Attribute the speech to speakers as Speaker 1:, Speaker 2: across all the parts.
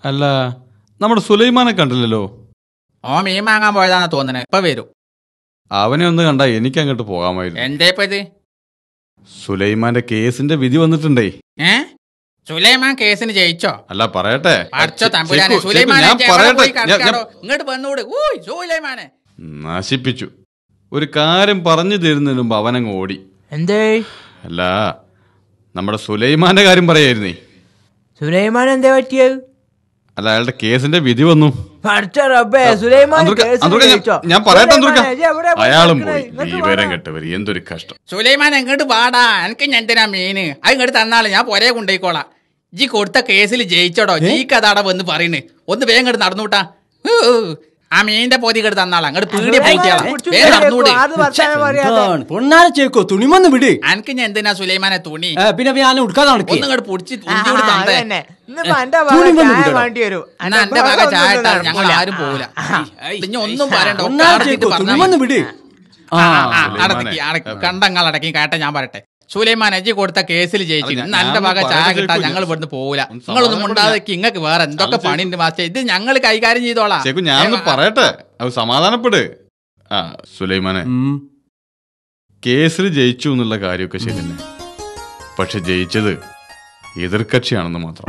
Speaker 1: അല്ല നമ്മുടെ സുലൈമാനെ കണ്ടില്ലല്ലോ
Speaker 2: ഓ മീൻ വാങ്ങാൻ പോയതാണെന്ന് തോന്നണേ ഇപ്പൊ വരും
Speaker 1: അവനെ ഒന്ന് കണ്ടാ എനിക്ക് അങ്ങോട്ട് പോകാമായിരുന്നു
Speaker 2: എന്തേ ഇപ്പൊ ഇത്
Speaker 1: സുലൈമാന്റെ കേസിന്റെ വിധി വന്നിട്ടുണ്ടേ
Speaker 2: ഏ സുലൈമാൻ കേസിന് ജയിച്ചോ
Speaker 1: അല്ല പറയട്ടെ
Speaker 2: പഠിച്ചോ തമ്പുരാനെ
Speaker 1: ശരിക്കും-
Speaker 2: സുലൈമാനെ
Speaker 1: ശരിക്കും ഞാൻ
Speaker 2: എവിടെ
Speaker 1: പറയട്ടെ
Speaker 2: പോയി
Speaker 1: ഞാൻ- ഞാൻ
Speaker 2: കിടക്കാടോ? ഇങ്ങോട്ട് വന്നൂടെ ഊയ് സുലൈമാനെ
Speaker 1: നശിപ്പിച്ചു ഒരു കാര്യം പറഞ്ഞു തരുന്നതിന് മുമ്പ് അവനങ്ങ് ഓടി
Speaker 3: എന്തേ
Speaker 1: അല്ല നമ്മുടെ സുലൈമാന്റെ കാര്യം പറയായിരുന്നേ
Speaker 3: സുലൈമാൻ എന്തേ പറ്റിയത്
Speaker 1: അല്ല അയാളുടെ കേസിന്റെ വിധി വന്നു
Speaker 3: പഠിച്ച റബ്ബേ സുലൈമാൻ
Speaker 1: അന്തർക്ക-
Speaker 3: കേസിൽ
Speaker 1: അന്തർക്ക ഞാൻ-
Speaker 3: ജയിച്ചോ?
Speaker 1: ഞാൻ പറയട്ടെ അന്തർക്ക.
Speaker 3: സുലൈമാനെ, ഇജ്ജ് എവിടെയാ പോയി
Speaker 1: അയാളും
Speaker 3: കിടക്കണേ?
Speaker 1: പോയി
Speaker 3: ഇങ്ങോട്ട്
Speaker 1: വിവരം
Speaker 3: വാടാ.
Speaker 1: കെട്ടവര് എന്തൊരു കഷ്ടം
Speaker 2: സുലൈമാൻ എങ്ങോട്ട് പാടാ എനിക്ക് ഞാൻ എന്തിനാ മീന് അത് ഇങ്ങോട്ട് തന്നാളെ ഞാൻ പൊരേ കൊണ്ടുപോയിക്കോളാം ജി കൊടുത്ത കേസിൽ ജയിച്ചോടോ ജീക്കതാടെ വന്ന് പറയണ് ഒന്ന് വേഗം ഇങ്ങോട്ട് നടന്നുകൂട്ടാ ഊ, ഊ. ആ മീനിന്റെ പോതി ഇങ്ങോട്ട് തന്നാളാ അങ്ങോട്ട് പീടി പോയിക്കാളാ
Speaker 3: പിടിച്ചു
Speaker 2: വേഗം നടന്നൂടെ
Speaker 3: ആര് വർത്താനം പറയാതെ?
Speaker 4: പൊന്നാര ചേക്കോ തുണിമന്ന് വിട്
Speaker 2: അനക്ക് ഞാൻ എന്തിനാ സുലൈമാനെ തുണി
Speaker 4: ഏ, പിന്നെ ഞാൻ ഉടുക്കാതെ നടക്കേ
Speaker 2: ഒന്ന് ഇങ്ങോട്ട് പൊടിച്ച്
Speaker 3: ആ,
Speaker 2: ഉന്തി കൂടി
Speaker 3: ആ,
Speaker 2: തന്നേ
Speaker 3: അതന്നെ. ഇന്നിപ്പോ എന്റെ
Speaker 4: തുണി
Speaker 3: വക
Speaker 4: വന്ന്
Speaker 3: ചായ
Speaker 4: വിടണം.
Speaker 3: വേണ്ടി വരും.
Speaker 2: എന്നാ എന്റെ വക
Speaker 3: ഒന്നും
Speaker 2: ചായ ഇട്ടാ
Speaker 3: നടക്കൂല.
Speaker 2: ഞങ്ങൾ ആരും പോവില്ല ഇനി ഒന്നും പറയണ്ട ഒക്കെ
Speaker 4: പൊന്നാര
Speaker 2: അടച്ചിട്ട്
Speaker 4: ചേക്കോ
Speaker 2: പറഞ്ഞാ
Speaker 4: തുണിമന്ന്
Speaker 2: മതി.
Speaker 4: വിട്
Speaker 2: ആ, ആ,
Speaker 1: സുലൈമാനെ.
Speaker 2: അടക്കി അടക്കി കണ്ടങ്ങൾ അടക്കി കേട്ടെ ഞാൻ പറയട്ടെ സുലൈമാൻ എജി കൊടുത്ത കേസിൽ ജയിച്ചു
Speaker 1: അല്ല, ഞാൻ-
Speaker 2: ഇന്ന് എന്റെ
Speaker 1: ഞാൻ
Speaker 2: വക ചായ
Speaker 1: പറയുന്നത്
Speaker 2: കിട്ടാൻ
Speaker 1: കേൾക്കൂ.
Speaker 2: ഞങ്ങൾ ഇവിടുന്ന് പോവില്ല
Speaker 1: ഒന്ന്
Speaker 2: നിങ്ങളൊന്നും
Speaker 1: സമാധാനപ്പെടില്ല.
Speaker 2: ഉണ്ടാതെ ഇങ്ങക്ക് വേറെ എന്തൊക്കെ
Speaker 1: അല്ല,
Speaker 2: പണിയുണ്ട് മാസ്റ്റർ ഇത് ഞങ്ങൾ കൈകാര്യം ചെയ്തോളാം
Speaker 1: ചേക്കു ഞാനൊന്ന് പറയട്ടെ അത് സമാധാനപ്പെട് ആ സുലൈമാനെ
Speaker 4: ഉം.
Speaker 1: കേസിൽ ജയിച്ചു എന്നുള്ള കാര്യമൊക്കെ ശരി തന്നെ പക്ഷെ ജയിച്ചത് എതിർകക്ഷിയാണെന്ന് മാത്രം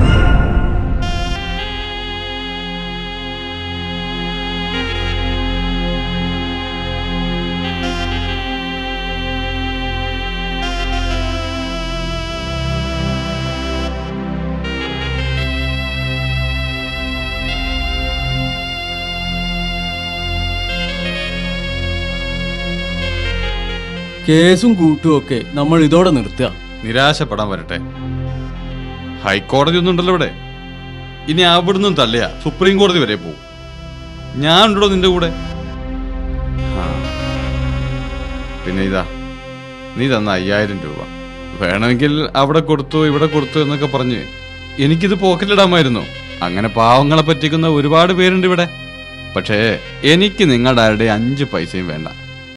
Speaker 4: കേസും കൂട്ടും ഒക്കെ നമ്മൾ ഇതോടെ നിർത്തുക
Speaker 1: നിരാശപ്പെടാൻ വരട്ടെ ഹൈക്കോടതി ഒന്നും ഉണ്ടല്ലോ ഇവിടെ ഇനി അവിടുന്ന് തള്ളിയ സുപ്രീം കോടതി വരെ പോകും ഞാൻ ഉണ്ടോ നിന്റെ കൂടെ ആ. പിന്നെ ഇതാ നീ തന്ന അയ്യായിരം രൂപ വേണമെങ്കിൽ അവിടെ കൊടുത്തു ഇവിടെ കൊടുത്തു എന്നൊക്കെ പറഞ്ഞ് എനിക്കിത് പോക്കറ്റിലിടാമായിരുന്നു അങ്ങനെ പാവങ്ങളെ പറ്റിക്കുന്ന ഒരുപാട് പേരുണ്ട് ഇവിടെ പക്ഷേ എനിക്ക് നിങ്ങളുടെ ആരുടെ അഞ്ച് പൈസയും വേണ്ട